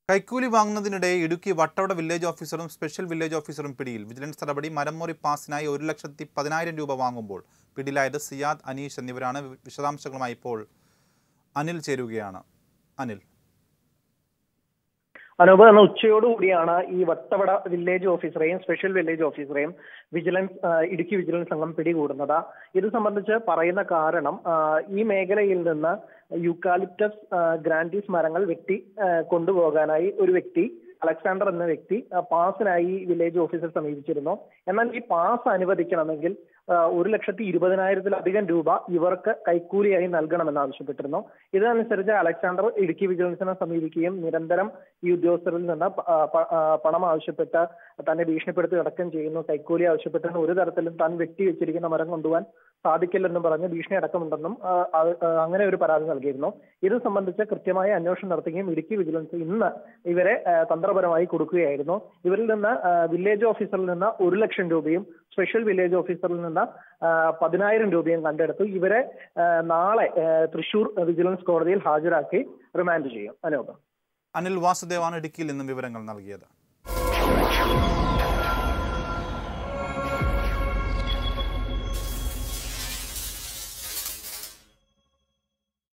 കൈക്കൂലി വാങ്ങുന്നതിനിടെ ഇടുക്കി വട്ടവട വില്ലേജ് ഓഫീസറും സ്പെഷ്യൽ വില്ലേജ് ഓഫീസറും പിടിയിൽ വിജിലൻസ് നടപടി മരംമുറി പാസിനായി ഒരു ലക്ഷത്തി പതിനായിരം രൂപ വാങ്ങുമ്പോൾ പിടിയിലായത് സിയാദ് അനീഷ് എന്നിവരാണ് വിശദാംശങ്ങളുമായി ഇപ്പോൾ അനിൽ ചേരുകയാണ് അനിൽ അനൂപ് എന്ന ഉച്ചയോടുകൂടിയാണ് ഈ വട്ടവട വില്ലേജ് ഓഫീസറെയും സ്പെഷ്യൽ വില്ലേജ് ഓഫീസറെയും വിജിലൻസ് ആ, ഇടുക്കി വിജിലൻസ് സംഘം പിടികൂടുന്നത് ഇത് സംബന്ധിച്ച് പറയുന്ന കാരണം ആ, ഈ മേഖലയിൽ നിന്ന് യൂക്കാലിപ്റ്റസ് ആ, ഗ്രാൻഡീസ് മരങ്ങൾ വെട്ടി ആ, കൊണ്ടുപോകാനായി ഒരു വ്യക്തി അലക്സാണ്ടർ എന്ന വ്യക്തി ആ, പാസിനായി വില്ലേജ് ഓഫീസർ സമീപിച്ചിരുന്നു എന്നാൽ ഈ പാസ് അനുവദിക്കണമെങ്കിൽ ആ, ഒരു ലക്ഷത്തി ഇരുപതിനായിരത്തിലധികം രൂപ ഇവർക്ക് കൈക്കൂലിയായി നൽകണമെന്ന് ആവശ്യപ്പെട്ടിരുന്നു ഇതനുസരിച്ച് അലക്സാണ്ടർ ഇടുക്കി വിജിലൻസിനെ സമീപിക്കുകയും നിരന്തരം ഈ ഉദ്യോഗസ്ഥരിൽ നിന്ന് പ- ആ, പ- ആ, പണം ആവശ്യപ്പെട്ട് തന്നെ ഭീഷണിപ്പെടുത്തി അടക്കം ചെയ്യുന്നു കൈക്കൂലി ആവശ്യപ്പെട്ട് ഒരു തരത്തിലും താൻ വെട്ടി വെച്ചിരിക്കുന്ന മരം കൊണ്ടുപോകാൻ സാധിക്കില്ലെന്നും പറഞ്ഞ് ഭീഷണി അടക്കമുണ്ടെന്നും ആ, ആ, ആ, അങ്ങനെ ഒരു പരാതി നൽകിയിരുന്നു ഇത് സംബന്ധിച്ച് കൃത്യമായ അന്വേഷണം നടത്തുകയും ഇടുക്കി വിജിലൻസ് ഇന്ന് ഇവരെ ആ, തന്ത്രപരമായി കൊടുക്കുകയായിരുന്നു ഇവരിൽ നിന്ന് ആ, വില്ലേജ് ഓഫീസറിൽ നിന്ന് ഒരു ലക്ഷം രൂപയും സ്പെഷ്യൽ വില്ലേജ് ഓഫീസറിൽ നിന്ന് ആ, പതിനായിരം രൂപയും കണ്ടെടുത്തു ഇവരെ ആ, നാളെ ആ, തൃശൂർ വിജിലൻസ് കോടതിയിൽ ഹാജരാക്കി റിമാൻഡ് ചെയ്യും അനൂപ് അനിൽ വാസുദേവാണ് ഇടുക്കിയിൽ നിന്നും വിവരങ്ങൾ നൽകിയത്